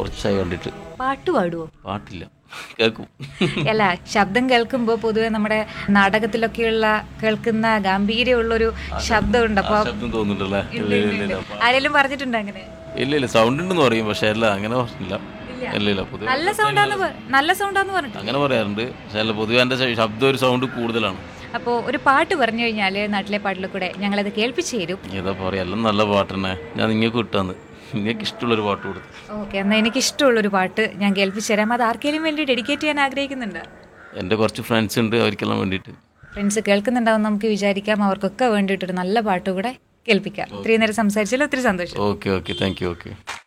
കുറച്ചായി കണ്ടിട്ട് പാട്ട് പാടുവോ പാട്ടില്ല കേൾക്കും അല്ല ശബ്ദം കേൾക്കുമ്പോൾ പൊതുവെ നമ്മുടെ നാടകത്തിലൊക്കെയുള്ള കേൾക്കുന്ന ഗാംഭീര്യമുള്ളൊരു ശബ്ദമുണ്ട് ആ അപ്പൊ ശബ്ദം തോന്നുന്നുണ്ടല്ലേ ഇല്ല ഇല്ല ഇല്ല ആരെങ്കിലും പറഞ്ഞിട്ടുണ്ട് അങ്ങനെ ഇല്ല ഇല്ല സൗണ്ട് ഉണ്ടെന്ന് പറയും പക്ഷെ അല്ല അങ്ങനെ പറഞ്ഞില്ല ഇല്ല ഇല്ല പൊതുവെ നല്ല സൗണ്ടാന്ന് പ- നല്ല സൗണ്ടാന്ന് പറഞ്ഞിട്ട് അങ്ങനെ പറയാറുണ്ട് പക്ഷെ അല്ല പൊതുവെ എൻ്റെ ശബ്ദം ഒരു സൗണ്ട് കൂടുതലാണ് അപ്പോൾ ഒരു പാട്ട് പറഞ്ഞു കഴിഞ്ഞാൽ നാട്ടിലെ പാട്ടിൽ കൂടെ ഞങ്ങളത് കേൾപ്പിച്ചു തരും ഏതാ പറയാ എല്ലാം നല്ല പാട്ട് തന്നെ ഞാൻ നിങ്ങൾക്ക് കിട്ടാന്ന് നിങ്ങൾക്ക് ഇഷ്ടമുള്ളൊരു പാട്ട് കൊടുത്തു ഓക്കെ എന്നാൽ എനിക്ക് ഇഷ്ടമുള്ളൊരു പാട്ട് ഞാൻ കേൾപ്പിച്ചു തരാം അത് ആർക്കെങ്കിലും വേണ്ടി ഡെഡിക്കേറ്റ് ചെയ്യാൻ ആഗ്രഹിക്കുന്നുണ്ട് എൻ്റെ കുറച്ച് ഫ്രണ്ട്സ് ഉണ്ട് അവർക്കെല്ലാം വേണ്ടിയിട്ട് ഫ്രണ്ട്സ് കേൾക്കുന്നുണ്ടാവും നമുക്ക് വിചാരിക്കാം അവർക്കൊക്കെ വേണ്ടിയിട്ടൊരു നല്ല പാട്ട് കൂടെ കേൾപ്പിക്കാം ഇത്രയും നേരം സംസാരിച്ചാൽ ഒത്തിരി സന്തോഷം okay okay thank you okay